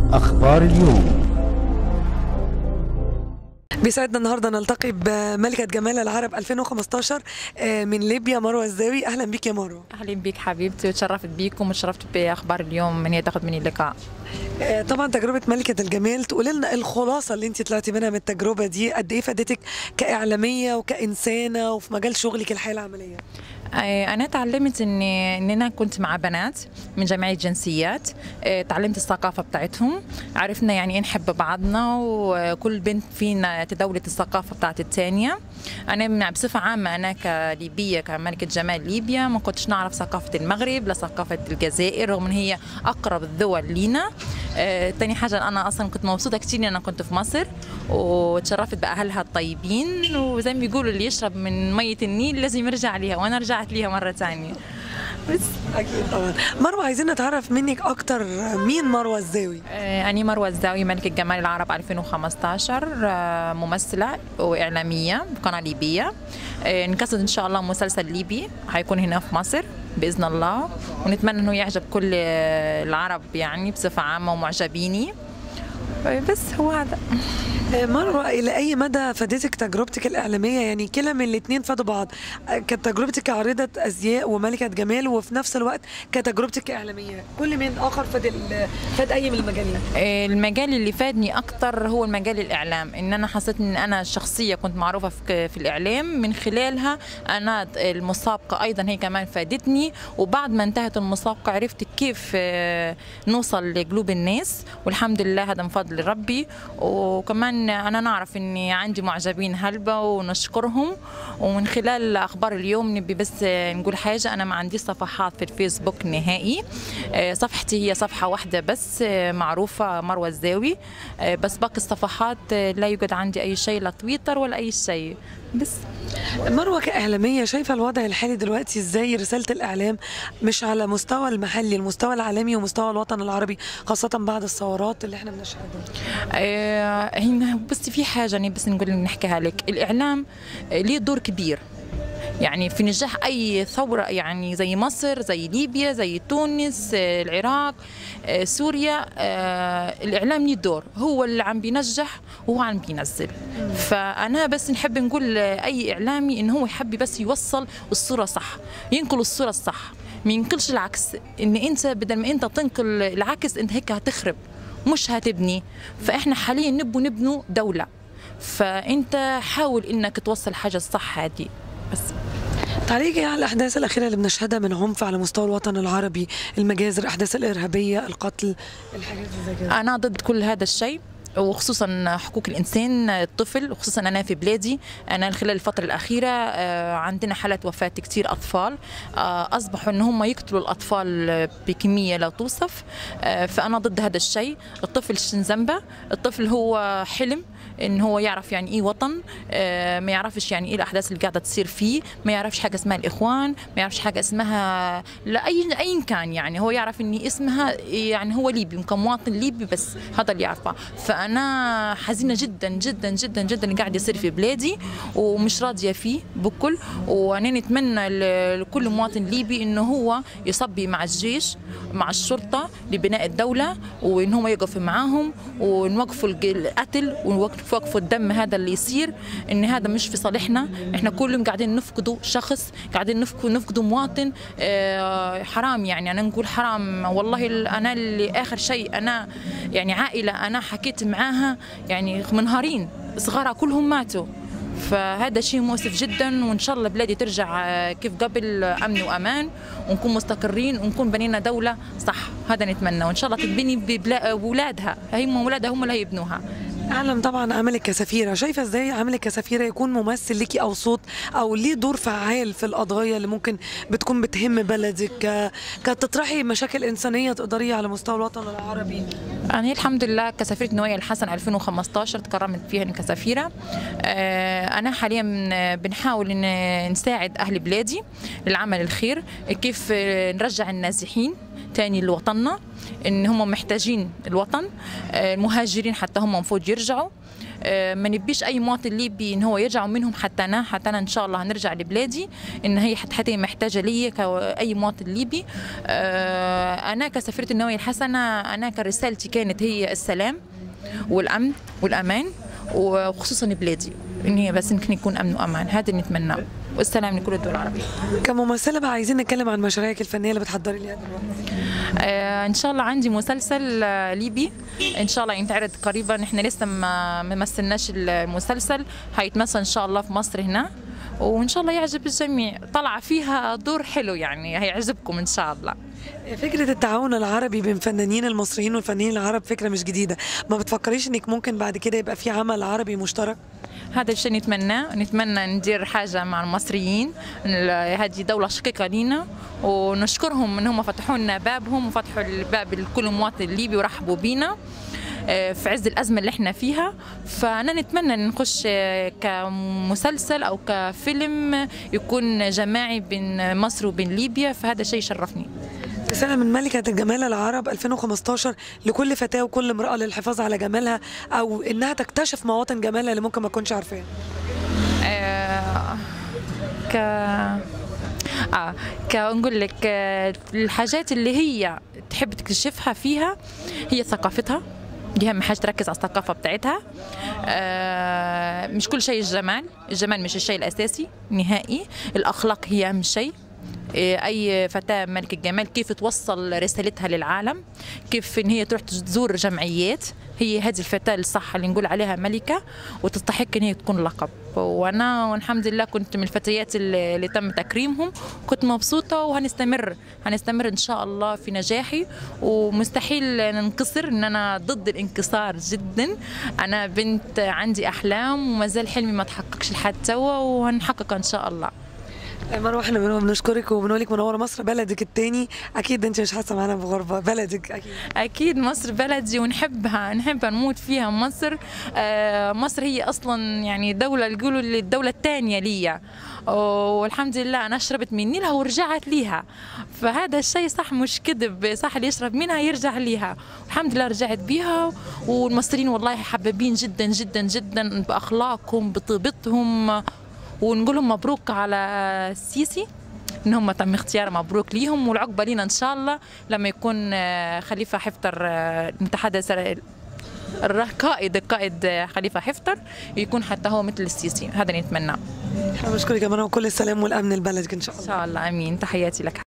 أخبار اليوم بيسعدنا النهارده نلتقي بملكة جمال العرب 2015 آه، من ليبيا مروه الزاوي اهلا بيك يا مروه اهلا بيك حبيبتي وتشرفت بيكم وتشرفت باخبار اليوم من هي تاخذ مني اللقاء آه، طبعا تجربه ملكه الجمال تقولي لنا الخلاصه اللي انت طلعتي منها من التجربه دي قد ايه فادتك كاعلاميه وكانسانه وفي مجال شغلك الحياه العمليه آه، انا تعلمت ان ان انا كنت مع بنات من جميع الجنسيات آه، تعلمت الثقافه بتاعتهم عرفنا يعني ايه نحب بعضنا وكل بنت فينا تداولت الثقافه بتاعت الثانيه انا من بصفه عامه انا كليبيه كملكه جمال ليبيا ما كنتش نعرف ثقافه المغرب لا ثقافه الجزائر رغم ان هي اقرب الدول لينا آه، تاني حاجة أنا أصلا كنت مبسوطة كتير إن أنا كنت في مصر وتشرفت بأهلها الطيبين وزي ما بيقولوا اللي يشرب من مية النيل لازم يرجع ليها وأنا رجعت ليها مرة تانية بس اكيد طبعا مروه عايزين نتعرف منك اكتر مين مروه الزاوي آه، أنا مروة الزاوي ملكة جمال العرب 2015 آه، ممثلة وإعلامية قناة ليبية آه، نكسر إن شاء الله مسلسل ليبي هيكون هنا في مصر بإذن الله ونتمنى إنه يعجب كل آه، العرب يعني بصفة عامة ومعجبيني آه، بس هو هذا آه، مروه الى اي مدى فادتك تجربتك الاعلاميه يعني كلا من الاثنين فادوا بعض آه، كانت تجربتك كعارضه ازياء وملكه جمال وفي نفس الوقت كتجربتك كاعلاميه كل من اخر فاد ال- فاد اي من المجالين المجال اللي فادني اكتر هو المجال الاعلام ان انا حسيت ان انا شخصيه كنت معروفه في في الاعلام من خلالها انا المسابقه ايضا هي كمان فادتني وبعد ما انتهت المسابقه عرفت كيف آه، نوصل لقلوب الناس والحمد لله هذا من فضل ربي وكمان انا نعرف اني عندي معجبين هلبة ونشكرهم ومن خلال اخبار اليوم نبي بس آه، نقول حاجه انا ما عنديش صفحات في الفيسبوك نهائي آه، صفحتي هي صفحه واحده بس آه، معروفه مروه الزاوي آه، بس باقي الصفحات آه، لا يوجد عندي اي شيء لا تويتر ولا اي شيء بس مروه كاعلاميه شايفه الوضع الحالي دلوقتي ازاي رساله الاعلام مش على مستوى المحلي المستوى العالمي ومستوى الوطن العربي خاصه بعد الثورات اللي احنا بنشهدها آه، هنا بس في حاجه يعني بس نقول نحكيها لك الاعلام آه، ليه دور كبير يعني في نجاح اي ثوره يعني زي مصر زي ليبيا زي تونس آه، العراق آه، سوريا آه، الاعلام ليه دور هو اللي عم بينجح وهو عم بينزل فانا بس نحب نقول لاي اعلامي ان هو يحب بس يوصل الصوره صح ينقل الصوره الصح ما ينقلش العكس ان انت بدل ما انت تنقل العكس انت هيك هتخرب مش هتبني فاحنا حاليا نبوا نبنوا دوله فانت حاول انك توصل حاجه الصح هذه بس تعليقي على الاحداث الاخيره اللي بنشهدها من عنف على مستوى الوطن العربي المجازر الاحداث الارهابيه القتل الحاجات اللي زي كده انا ضد كل هذا الشيء وخصوصا حقوق الانسان الطفل وخصوصا انا في بلادي انا خلال الفتره الاخيره آه، عندنا حالات وفاه كثير اطفال آه، اصبحوا ان هم يقتلوا الاطفال بكميه لا توصف آه، فانا ضد هذا الشيء الطفل شن ذنبه الطفل هو حلم ان هو يعرف يعني ايه وطن آه، ما يعرفش يعني ايه الاحداث اللي قاعده تصير فيه ما يعرفش حاجه اسمها الاخوان ما يعرفش حاجه اسمها لا اي اي كان يعني هو يعرف ان اسمها يعني هو ليبي كمواطن ليبي بس هذا اللي يعرفه فانا حزينه جدا جدا جدا جدا اللي قاعد يصير في بلادي ومش راضيه فيه بكل وانا نتمنى ل- لكل مواطن ليبي انه هو يصبي مع الجيش مع الشرطه لبناء الدوله وان هم يقفوا معاهم ونوقفوا الج- القتل ونوقفوا الدم هذا اللي يصير ان هذا مش في صالحنا احنا كل يوم قاعدين نفقدوا شخص قاعدين نفقدوا نفقدوا مواطن آه، حرام يعني انا نقول حرام والله ال- انا اللي اخر شيء انا يعني عائله انا حكيت معاها يعني منهارين صغارها كلهم ماتوا فهذا شيء مؤسف جدا وان شاء الله بلادي ترجع آه، كيف قبل آه، امن وامان ونكون مستقرين ونكون بنينا دوله صح هذا نتمنى وان شاء الله تتبني ببلا- بولادها هم اولادها هم اللي هيبنوها اعلم طبعا عملك كسفيره شايفه ازاي عملك كسفيره يكون ممثل ليكي او صوت او ليه دور فعال في القضايا اللي ممكن بتكون بتهم بلدك ك- كتطرحي مشاكل انسانيه تقدري على مستوى الوطن العربي أنا الحمد لله كسفيرة نوايا الحسن 2015 تكرمت فيها إني كسفيرة آه، أنا حاليا بنحاول إن نساعد أهل بلادي للعمل الخير كيف آه، نرجع النازحين تاني لوطننا ان هم محتاجين الوطن آه، المهاجرين حتى هم المفروض يرجعوا آه، ما نبيش اي مواطن ليبي ان هو يرجع منهم حتى انا حتى انا ان شاء الله هنرجع لبلادي ان هي حتى حتى هي محتاجه لي كاي مواطن ليبي آه، انا كسفيره النوايا الحسنه انا كرسالتي كانت هي السلام والامن والامان وخصوصا بلادي ان هي بس يمكن يكون امن وامان هذا اللي نتمناه والسلام لكل الدول العربيه كممثله بقى عايزين نتكلم عن مشاريعك الفنيه اللي بتحضري ليها دلوقتي آه ان شاء الله عندي مسلسل آه، ليبي ان شاء الله ينتعرض قريبا احنا لسه ما ما مثلناش المسلسل هيتمثل ان شاء الله في مصر هنا وان شاء الله يعجب الجميع طلع فيها دور حلو يعني هيعجبكم ان شاء الله فكرة التعاون العربي بين فنانين المصريين والفنانين العرب فكرة مش جديدة ما بتفكريش انك ممكن بعد كده يبقى في عمل عربي مشترك هذا الشيء نتمناه نتمنى ندير حاجة مع المصريين ال- هذه دولة شقيقة لينا ونشكرهم ان هم فتحوا لنا بابهم وفتحوا الباب لكل مواطن ليبي ورحبوا بينا آه، في عز الأزمة اللي احنا فيها فأنا نتمنى أن نخش آه، كمسلسل أو كفيلم يكون جماعي بين مصر وبين ليبيا فهذا شيء يشرفني رسالة من ملكة الجمال العرب 2015 لكل فتاة وكل امرأة للحفاظ على جمالها أو إنها تكتشف مواطن جمالها اللي ممكن ما تكونش عارفاها آه، ك اه كنقول لك آه، الحاجات اللي هي تحب تكتشفها فيها هي ثقافتها دي اهم حاجه تركز على الثقافه بتاعتها آه مش كل شيء الجمال الجمال مش الشيء الاساسي نهائي الاخلاق هي اهم شيء إيه، اي فتاه ملك الجمال كيف توصل رسالتها للعالم كيف ان هي تروح تزور جمعيات هي هذه الفتاه الصح اللي نقول عليها ملكه وتستحق ان هي تكون لقب وانا والحمد لله كنت من الفتيات اللي, اللي تم تكريمهم كنت مبسوطه وهنستمر هنستمر ان شاء الله في نجاحي ومستحيل ننكسر ان انا ضد الانكسار جدا انا بنت عندي احلام وما زال حلمي ما تحققش لحد توا وهنحققها ان شاء الله مروه احنا بنقول- بنشكرك وبنقول لك منوره مصر بلدك التاني اكيد انت مش حاسه معانا بغربه بلدك اكيد اكيد مصر بلدي ونحبها نحبها نموت فيها مصر آه، مصر هي اصلا يعني دوله يقولوا لي الدوله الثانيه ليا والحمد لله انا شربت من نيلها ورجعت ليها فهذا الشيء صح مش كذب صح اللي يشرب منها يرجع ليها الحمد لله رجعت بيها والمصريين والله حبابين جدا جدا جدا باخلاقهم بطيبتهم ونقول لهم مبروك على السيسي ان هم تم اختيار مبروك ليهم والعقبه لينا ان شاء الله لما يكون آه، خليفه حفتر آه، المتحدث القائد القائد آه، خليفه حفتر يكون حتى هو مثل السيسي هذا اللي نتمناه احنا بنشكرك يا مروه وكل السلام والامن لبلدك ان شاء الله ان شاء الله امين تحياتي لك